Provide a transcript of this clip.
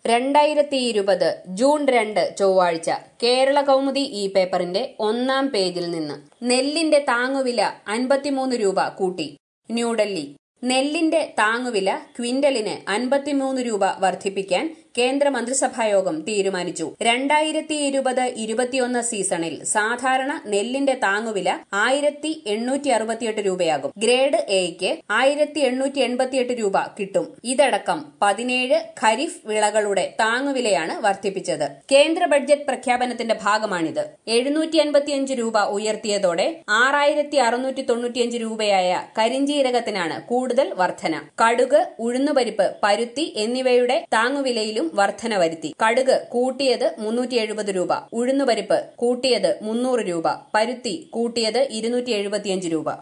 രണ്ടായിരത്തി ഇരുപത് ജൂൺ രണ്ട് ചൊവ്വാഴ്ച കേരള കൗമുദി ഈ പേപ്പറിന്റെ ഒന്നാം പേജിൽ നിന്ന് നെല്ലിന്റെ താങ്ങുവില അൻപത്തിമൂന്ന് രൂപ കൂട്ടി ന്യൂഡൽഹി നെല്ലിന്റെ താങ്ങുവില ക്വിന്റലിന് അൻപത്തിമൂന്ന് രൂപ വർദ്ധിപ്പിക്കാൻ കേന്ദ്ര മന്ത്രിസഭായോഗം തീരുമാനിച്ചു രണ്ടായിരത്തി ഇരുപത് ഇരുപത്തിയൊന്ന് സീസണിൽ സാധാരണ നെല്ലിന്റെ താങ്ങുവില ആയിരത്തി എണ്ണൂറ്റി അറുപത്തിയെട്ട് രൂപയാകും ഗ്രേഡ് എയ്ക്ക് ആയിരത്തി എണ്ണൂറ്റി എൺപത്തിയെട്ട് രൂപ കിട്ടും ഇതടക്കം പതിനേഴ് ഖരീഫ് വിളകളുടെ താങ്ങുവിലയാണ് വർദ്ധിപ്പിച്ചത് കേന്ദ്ര ബഡ്ജറ്റ് പ്രഖ്യാപനത്തിന്റെ ഭാഗമാണിത് എഴുന്നൂറ്റി അൻപത്തിയഞ്ച് രൂപ ഉയർത്തിയതോടെ ആറായിരത്തി അറുന്നൂറ്റി തൊണ്ണൂറ്റിയഞ്ച് രൂപയായ കരിഞ്ജീരകത്തിനാണ് കൂടുതൽ വർധന കടുക് ഉഴുന്നുപരിപ്പ് പരുത്തി എന്നിവയുടെ താങ്ങുവിലയിലും വർധന വരുത്തി കടുക് കൂട്ടിയത് മുന്നൂറ്റി എഴുപത് രൂപ ഉഴുന്നുപരിപ്പ് കൂട്ടിയത് മുന്നൂറ് രൂപ പരുത്തി കൂട്ടിയത് ഇരുന്നൂറ്റി എഴുപത്തിയഞ്ച് രൂപ